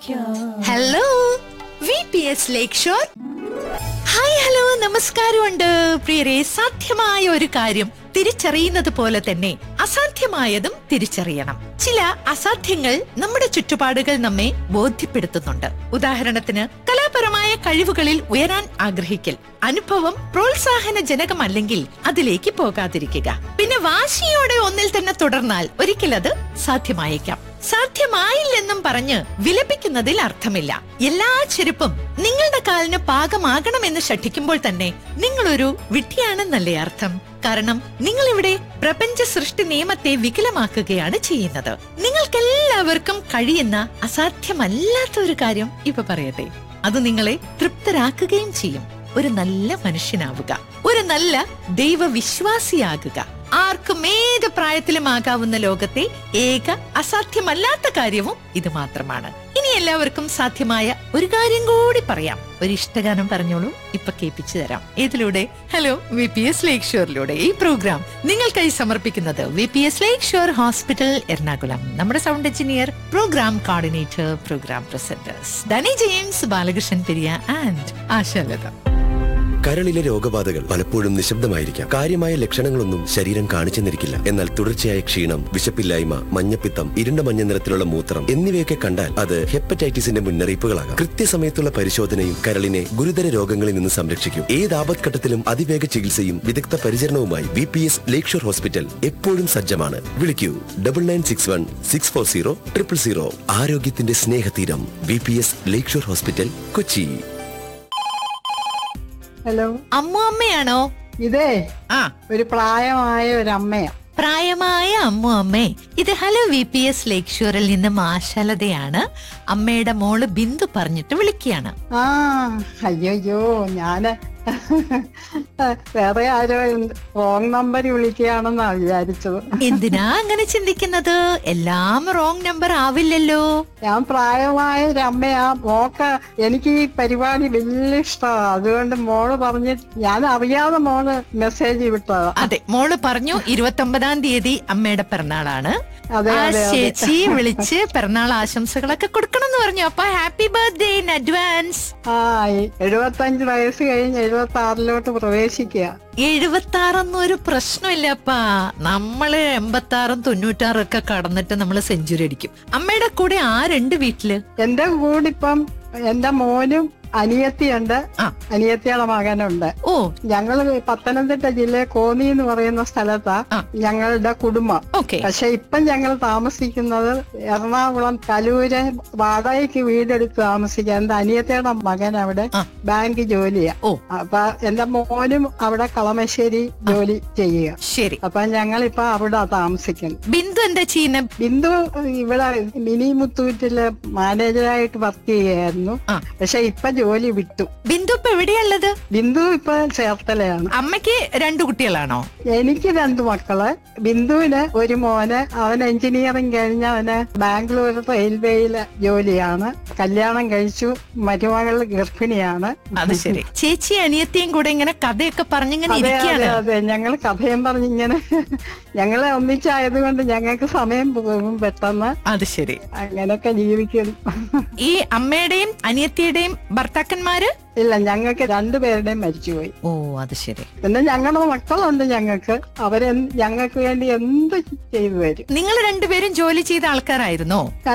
Hello V P S Lakeshore hi hello നമസ്കാരമുണ്ട് പ്രിയരെ സാധ്യമായ ഒരു കാര്യം തിരിച്ചറിയുന്നത് പോലെ തന്നെ അസാധ്യമായതും തിരിച്ചറിയണം ചില അസാധ്യങ്ങൾ നമ്മുടെ ചുറ്റുപാടുകൾ നമ്മെ ബോധ്യപ്പെടുത്തുന്നുണ്ട് ഉദാഹരണത്തിന് കലാപരമായ കഴിവുകളിൽ ഉയരാൻ ആഗ്രഹിക്കൽ അനുഭവം പ്രോത്സാഹനജനകമല്ലെങ്കിൽ അതിലേക്ക് പോകാതിരിക്കുക പിന്നെ വാശിയോടെ ഒന്നിൽ തന്നെ തുടർന്നാൽ ഒരിക്കൽ അത് സാധ്യമായേക്കാം സാധ്യമായില്ലെന്നും പറഞ്ഞ് വിലപിക്കുന്നതിൽ അർത്ഥമില്ല എല്ലാ ചെരുപ്പും നിങ്ങളുടെ കാലിന് പാകമാകണമെന്ന് ശഠിക്കുമ്പോൾ തന്നെ നിങ്ങളൊരു വിഡ്ഢിയാണെന്നല്ലേ അർത്ഥം കാരണം നിങ്ങൾ ഇവിടെ പ്രപഞ്ച സൃഷ്ടി നിയമത്തെ വികലമാക്കുകയാണ് ചെയ്യുന്നത് നിങ്ങൾക്കെല്ലാവർക്കും കഴിയുന്ന അസാധ്യമല്ലാത്ത ഒരു കാര്യം ഇപ്പൊ പറയട്ടെ അത് നിങ്ങളെ തൃപ്തരാക്കുകയും ചെയ്യും ഒരു നല്ല മനുഷ്യനാവുക ഒരു നല്ല ദൈവവിശ്വാസിയാകുക ആർക്കും ഏത് പ്രായത്തിലും ആകാവുന്ന ലോകത്തെ ഏക അസാധ്യമല്ലാത്ത കാര്യവും ഇത് മാത്രമാണ് ഇനി എല്ലാവർക്കും സാധ്യമായ ഒരു കാര്യം കൂടി പറയാം ഒരു ഇഷ്ടഗാനം പറഞ്ഞോളൂ ഇപ്പൊ കേൾപ്പിച്ചു തരാം ഇതിലൂടെ ഹലോ വി പി എസ് ലേക്ക് ഷോറിലൂടെ ഈ പ്രോഗ്രാം നിങ്ങൾക്കായി സമർപ്പിക്കുന്നത് V P S Lakeshore hospital Ernakulam നമ്മുടെ sound engineer programme coordinator programme presenters Dhani James Balakrishnan Periya and Ashalatha കരളിലെ രോഗബാധകൾ പലപ്പോഴും നിശബ്ദമായിരിക്കാം കാര്യമായ ലക്ഷണങ്ങളൊന്നും ശരീരം കാണിച്ചെന്നിരിക്കില്ല എന്നാൽ തുടർച്ചയായ ക്ഷീണം വിശപ്പില്ലായ്മ മഞ്ഞപ്പിത്തം ഇരുണ്ട മഞ്ഞ നിറത്തിലുള്ള മൂത്രം എന്നിവയൊക്കെ കണ്ടാൽ അത് ഹെപ്പറ്റൈറ്റിസിന്റെ മുന്നറിയിപ്പുകളാകാം കൃത്യസമയത്തുള്ള പരിശോധനയും കരളിനെ ഗുരുതര രോഗങ്ങളിൽ നിന്ന് സംരക്ഷിക്കും ഏത് ആപത്ഘട്ടത്തിലും അതിവേഗ ചികിത്സയും വിദഗ്ധ പരിചരണവുമായി V P S Lakeshore hospital എപ്പോഴും സജ്ജമാണ് വിളിക്കൂ double nine six one six four zero triple zero ആരോഗ്യത്തിന്റെ സ്നേഹതീരം V P S Lakeshore hospital Kochi hello Ammu അമ്മയാണോ ഇതേ ആ ഒരു പ്രായമായ ഒരു അമ്മയാ പ്രായമായ അമ്മു അമ്മേ ഇത് ഹലോ വി പി എസ് ലേക്ക് ഷോറിൽ നിന്ന് മാശാലതയാണ് അമ്മയുടെ മോള് ബിന്ദു പറഞ്ഞിട്ട് വിളിക്കുകയാണ് ആ അയ്യോ ഞാന് വേറെ ആരോ റോങ് നമ്പർ വിളിക്കുകയാണെന്നാ വിചാരിച്ചത് എന്തിനാ അങ്ങനെ ചിന്തിക്കുന്നത് എല്ലാം റോങ് നമ്പർ ആവില്ലല്ലോ ഞാൻ പ്രായമായ ഒരു അമ്മയാ മോക്ക് എനിക്ക് ഈ പരിപാടി വലിയ ഇഷ്ടമാണ് അതുകൊണ്ട് മോള് പറഞ്ഞ് ഞാൻ അറിയാതെ മോള് മെസ്സേജ് വിട്ടതാ അതെ മോള് പറഞ്ഞു ഇരുപത്തി ഒമ്പതാം തീയതി അമ്മയുടെ പിറന്നാളാണ് അതെ ആ അതെ അതെ ചേച്ചി വിളിച്ച് പിറന്നാൾ ആശംസകളൊക്കെ കൊടുക്കണം എന്ന് പറഞ്ഞു അപ്പൊ ഹാപ്പി ബർത്ത്ഡേ ഇൻ അഡ്വാൻസ് ആ എഴുപത്തഞ്ച് വയസ്സ് കഴിഞ്ഞ് എഴുപത്തി ആറിലോട്ട് പ്രവേശിക്കുക എഴുപത്തി ആറൊന്നും ഒരു പ്രശ്നമില്ലപ്പാ നമ്മള് എൺപത്തി ആറും തൊണ്ണൂറ്റാറും ഒക്കെ കടന്നിട്ട് നമ്മള് സെഞ്ചുറി അടിക്കും അമ്മയുടെ കൂടെ ആരുണ്ട് വീട്ടില് എന്റെ കൂടെ ഇപ്പം എന്റെ മോനും അനിയത്തിയുണ്ട് ആ. അനിയത്തിയുടെ മകനുണ്ട് ഓ ഞങ്ങള് പത്തനംതിട്ട ജില്ലയിലെ കോന്നി എന്ന് പറയുന്ന സ്ഥലത്താ ആ. ഞങ്ങളുടെ കുടുംബം ഓക്കെ പക്ഷെ ഇപ്പം ഞങ്ങൾ താമസിക്കുന്നത് എറണാകുളം കലൂര് വാടകയ്ക്ക് വീടെടുത്ത് താമസിക്കുക എന്റെ അനിയത്തിയുടെ മകൻ അവിടെ ആ. ബാങ്ക് ജോലിയാ ഓ അപ്പൊ എന്റെ മോനും അവിടെ കളമശ്ശേരി ജോലി ചെയ്യുക ശരി അപ്പൊ ഞങ്ങളിപ്പോ അവിടെ താമസിക്കുന്നത് ബിന്ദു എന്താ ചെയ്യുന്ന ബിന്ദു ഇവിടെ മിനി മുത്തൂറ്റില് മാനേജറായിട്ട് വർക്ക് ചെയ്യായിരുന്നു ആ. പക്ഷെ ഇപ്പൊ ജോലി വിട്ടു ബിന്ദു ഇപ്പൊ എവിടെയുള്ളത് ബിന്ദു ഇപ്പൊ ചേർത്തലയാണ് അമ്മയ്ക്ക് രണ്ടു കുട്ടികളാണോ എനിക്ക് രണ്ടു മക്കള് ബിന്ദുവിന് ഒരു മോന് അവൻ എഞ്ചിനീയറിംഗ് കഴിഞ്ഞ അവന് ബാംഗ്ലൂർ റെയിൽവേയിലെ ജോലിയാണ് കല്യാണം കഴിച്ചു മരുമകൾ ഗർഭിണിയാണ് അത് ശരി ചേച്ചി അനിയത്തിയും കൂടെ ഇങ്ങനെ കഥയൊക്കെ പറഞ്ഞിങ്ങനെ അതെ അതെ ഇരിക്കുകയാണ് അതെ ഞങ്ങൾ കഥയും പറഞ്ഞിങ്ങനെ ഞങ്ങളെ ഒന്നിച്ചായതുകൊണ്ട് ഞങ്ങൾക്ക് സമയം പോകും പെട്ടെന്ന് അത് ശരി അങ്ങനെയൊക്കെ ജീവിക്കുന്നു ഈ അമ്മയുടെയും അനിയത്തിയുടെയും ഭർത്താക്കന്മാര് ഇല്ല ഞങ്ങൾക്ക് രണ്ടുപേരുടെയും മരിച്ചുപോയി ഓ അത് ശരി പിന്നെ ഞങ്ങളുടെ മക്കളുണ്ട് ഞങ്ങൾക്ക് അവരെ ഞങ്ങൾക്ക് വേണ്ടി എന്ത് ചെയ്തു തരും നിങ്ങൾ രണ്ടുപേരും ജോലി ചെയ്ത ആൾക്കാരായിരുന്നോ